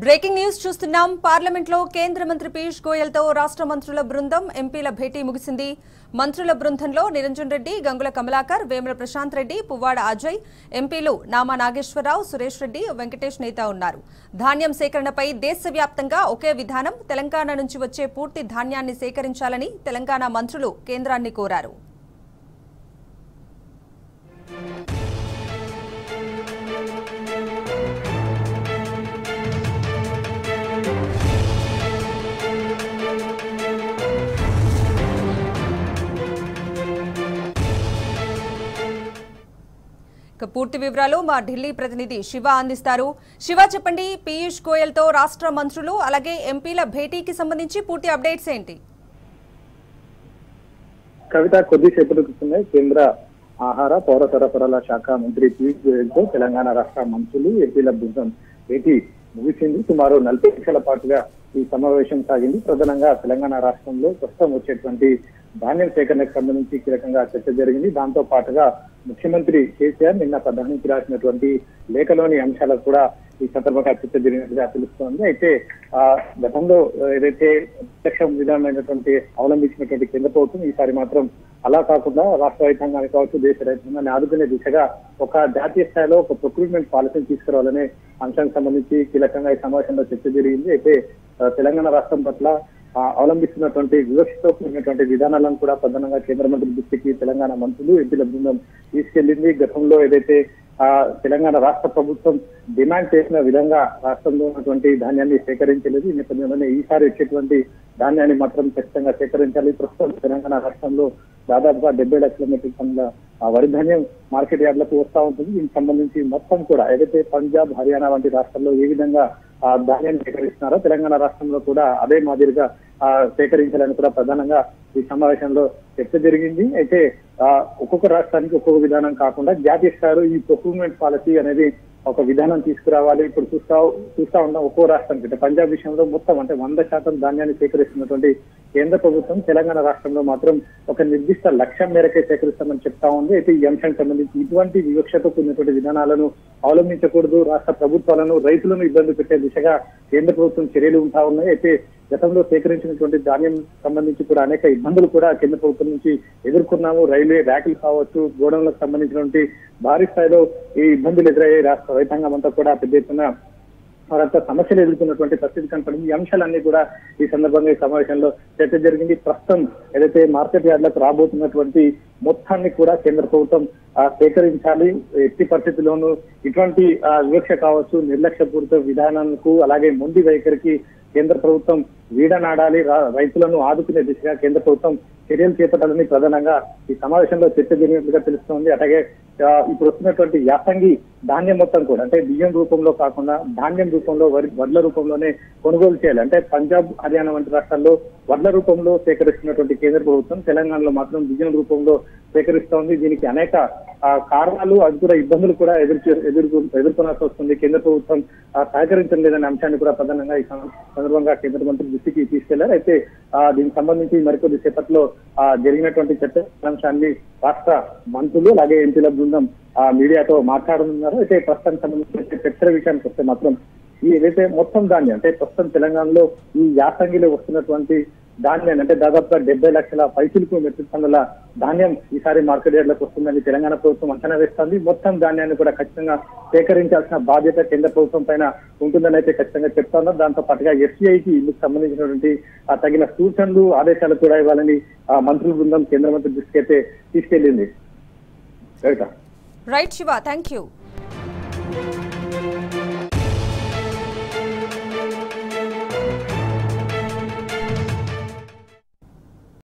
breaking news చూస్తున్నాం parliament లో కేంద్ర మంత్రి పీయూష్ గోయల్ తో రాష్ట్ర మంత్రుల బృందం ఎంపీల భేటీ ముగిసింది మంత్రుల బృందంలో నిరంజన్ రెడ్డి గంగుల కమలాకర్ వేముల ప్రశాంత్ రెడ్డి పువ్వాడ అజయ్ ఎంపీలు నామా నాగేశ్వరరావు సురేష్ రెడ్డి వెంకటేష్ నేత ఉన్నారు ధాన్యం సేకరణపై దేశవ్యాప్తంగా ఒకే విధానం తెలంగాణ నుంచి వచ్చే పూర్తి ధాన్యాన్ని సేకరించాలని తెలంగాణ మంత్రులు కేంద్రాన్ని కోరారు ఇక పూర్తి వివరాలు మా ఢిల్లీ ప్రతినిధి శివ అందిస్తారు శివ చెప్పండి పీయూష్ గోయల్ తో రాష్ట్ర మంత్రులు అలాగే ఎంపీల భేటీకి సంబంధించి పూర్తి అప్డేట్స్ ఏంటి కవిత కొద్దిసేపటి క్రితమే కేంద్ర ఆహార పౌర సరఫరాల శాఖ మంత్రి పీయూష్ గోయల్ తో తెలంగాణ రాష్ట్ర మంత్రులు ఎంపీల బృందం భేటీ ముగిసింది సుమారు నలభై నిమిషాల పాటుగా ఈ సమావేశం సాగింది ప్రధానంగా తెలంగాణ రాష్ట్రంలో ప్రస్తుతం వచ్చేటువంటి ధాన్యం సేకరణకు సంబంధించి కీలకంగా చర్చ జరిగింది దాంతో పాటుగా ముఖ్యమంత్రి కేసీఆర్ నిన్న ప్రధానికి రాసినటువంటి లేఖలోని అంశాలకు కూడా ఈ సందర్భంగా చర్చ జరిగినట్టుగా తెలుస్తోంది అయితే ఆ గతంలో ఏదైతే ప్రత్యక్ష విధానమైనటువంటి అవలంబించినటువంటి కేంద్ర ప్రభుత్వం ఈసారి మాత్రం అలా కాకుండా రాష్ట్ర రైతాంగానికి కావచ్చు దేశ రైతాంగాన్ని ఆదుకునే దిశగా ఒక జాతీయ స్థాయిలో ఒక ప్రొక్రూట్మెంట్ పాలసీని తీసుకురావాలనే అంశానికి సంబంధించి కీలకంగా ఈ సమావేశంలో చర్చ జరిగింది అయితే ఆ, తెలంగాణ రాష్ట్రం పట్ల ఆ, అవలంబిస్తున్నటువంటి వివక్షతో కూడినటువంటి విధానాలను కూడా ప్రధానంగా కేంద్ర మంత్రి దృష్టికి తెలంగాణ మంత్రులు ఎంపీల బృందం తీసుకెళ్లింది గతంలో ఏదైతే ఆ తెలంగాణ రాష్ట్ర ప్రభుత్వం డిమాండ్ చేసిన విధంగా రాష్ట్రంలో ఉన్నటువంటి ధాన్యాన్ని సేకరించలేదు ఈ నేపథ్యంలోనే ఈసారి వచ్చేటువంటి ధాన్యాన్ని మాత్రం ఖచ్చితంగా సేకరించాలి ప్రస్తుతం తెలంగాణ రాష్ట్రంలో దాదాపుగా డెబ్బై లక్షల మెట్రిక్ టన్నుల ఆ వరి ధాన్యం మార్కెట్ యార్డ్లకు వస్తా ఉంటుంది దీనికి సంబంధించి మొత్తం కూడా ఏదైతే పంజాబ్ హర్యానా వంటి రాష్ట్రాల్లో ఏ విధంగా ఆ ధాన్యాన్ని సేకరిస్తున్నారో తెలంగాణ రాష్ట్రంలో కూడా అదే మాదిరిగా ఆ సేకరించాలని కూడా ప్రధానంగా ఈ సమావేశంలో చర్చ జరిగింది అయితే ఆ ఒక్కొక్క రాష్ట్రానికి ఒక్కొక్క విధానం కాకుండా జాతీయ స్థాయిలో ఈ ప్రొక్రూట్మెంట్ పాలసీ అనేది ఒక విధానం తీసుకురావాలి ఇప్పుడు చూస్తా చూస్తా ఉన్నాం ఒక్కో రాష్ట్రానికి అంటే పంజాబ్ విషయంలో మొత్తం అంటే వంద శాతం ధాన్యాన్ని సేకరిస్తున్నటువంటి కేంద్ర ప్రభుత్వం తెలంగాణ రాష్ట్రంలో మాత్రం ఒక నిర్దిష్ట లక్ష్యం మేరకే సేకరిస్తామని చెప్తా ఉంది అయితే ఈ అంశానికి సంబంధించి ఇటువంటి వివక్షతో కూడినటువంటి విధానాలను అవలంబించకూడదు రాష్ట్ర ప్రభుత్వాలను రైతులను ఇబ్బంది పెట్టే దిశగా కేంద్ర ప్రభుత్వం చర్యలు ఉంటా ఉన్నాయి అయితే గతంలో సేకరించినటువంటి ధాన్యం సంబంధించి కూడా అనేక ఇబ్బందులు కూడా కేంద్ర ప్రభుత్వం నుంచి ఎదుర్కొన్నాము రైల్వే ర్యాకులు కావచ్చు గోడౌన్లకు సంబంధించినటువంటి భారీ స్థాయిలో ఈ ఇబ్బందులు ఎదురయ్యాయి రాష్ట్ర రైతాంగం అంతా కూడా పెద్ద ఎత్తున వారంతా సమస్యలు ఎదుర్కొన్నటువంటి పరిస్థితి కనపడింది ఈ అంశాలన్నీ కూడా ఈ సందర్భంగా ఈ సమావేశంలో చర్చ జరిగింది ప్రస్తుతం ఏదైతే మార్కెట్ యార్డ్లకు రాబోతున్నటువంటి మొత్తాన్ని కూడా కేంద్ర ప్రభుత్వం ఆ, సేకరించాలి ఎట్టి పరిస్థితుల్లోనూ ఇటువంటి ఆ, వివక్ష కావచ్చు నిర్లక్ష్యపూరిత విధానాలకు అలాగే మొండి వైఖరికి కేంద్ర ప్రభుత్వం వీడనాడాలి రా- రైతులను ఆదుకునే దిశగా కేంద్ర ప్రభుత్వం చర్యలు చేపట్టాలని ప్రధానంగా ఈ సమావేశంలో చర్చ జరిగినట్లుగా తెలుస్తోంది అలాగే ఆ, ఇప్పుడు వస్తున్నటువంటి యాసంగి ధాన్యం మొత్తం కూడా అంటే బియ్యం రూపంలో కాకుండా ధాన్యం రూపంలో వరి వడ్ల రూపంలోనే కొనుగోలు చేయాలి అంటే పంజాబ్ హర్యానా వంటి రాష్ట్రాల్లో వడ్ల రూపంలో సేకరిస్తున్నటువంటి కేంద్ర ప్రభుత్వం తెలంగాణలో మాత్రం బియ్యం రూపంలో సేకరిస్తోంది దీనికి అనేక ఆ, కారణాలు అది కూడా ఇబ్బందులు కూడా ఎదురు ఎదుర్కొ ఎదుర్కొనాల్సి వస్తుంది కేంద్ర ప్రభుత్వం ఆ, సహకరించడం లేదనే అంశాన్ని కూడా ప్రధానంగా ఈ సం- సందర్భంగా కేంద్ర మంత్రి దృష్టికి తీసుకెళ్లారు అయితే ఆ, దీనికి సంబంధించి మరికొద్ది సేపట్లో ఆ, జరిగినటువంటి చర్చ అంశాన్ని రాష్ట్ర మంత్రులు అలాగే ఎంపీల బృందం ఆ, మీడియాతో మాట్లాడనున్నారు అయితే ప్రస్తుతానికి సంబంధించిన చర్చల విషయానికి వస్తే మాత్రం ఈ ఏదైతే మొత్తం ధాన్యం అంటే ప్రస్తుతం తెలంగాణలో ఈ యాసంగిలో వస్తున్నటువంటి ధాన్యాన్ని అంటే దాదాపుగా డెబ్బై లక్షల పైసలకు మెట్రిక్ టన్నుల ధాన్యం ఈసారి మార్కెట్ యార్డ్లకు వస్తుందని తెలంగాణ ప్రభుత్వం అంచనా వేస్తోంది మొత్తం ధాన్యాన్ని కూడా ఖచ్చితంగా సేకరించాల్సిన బాధ్యత కేంద్ర ప్రభుత్వం పైన ఉంటుందని అయితే ఖచ్చితంగా చెప్తా ఉన్నారు దాంతో పాటుగా ఎఫ్సీఐకి ఇందుకు సంబంధించినటువంటి ఆ తగిన సూచనలు ఆదేశాలు కూడా ఇవ్వాలని ఆ మంత్రుల బృందం కేంద్ర మంత్రి దృష్టికి అయితే తీసుకెళ్లింది Kavitha right Shiva thank you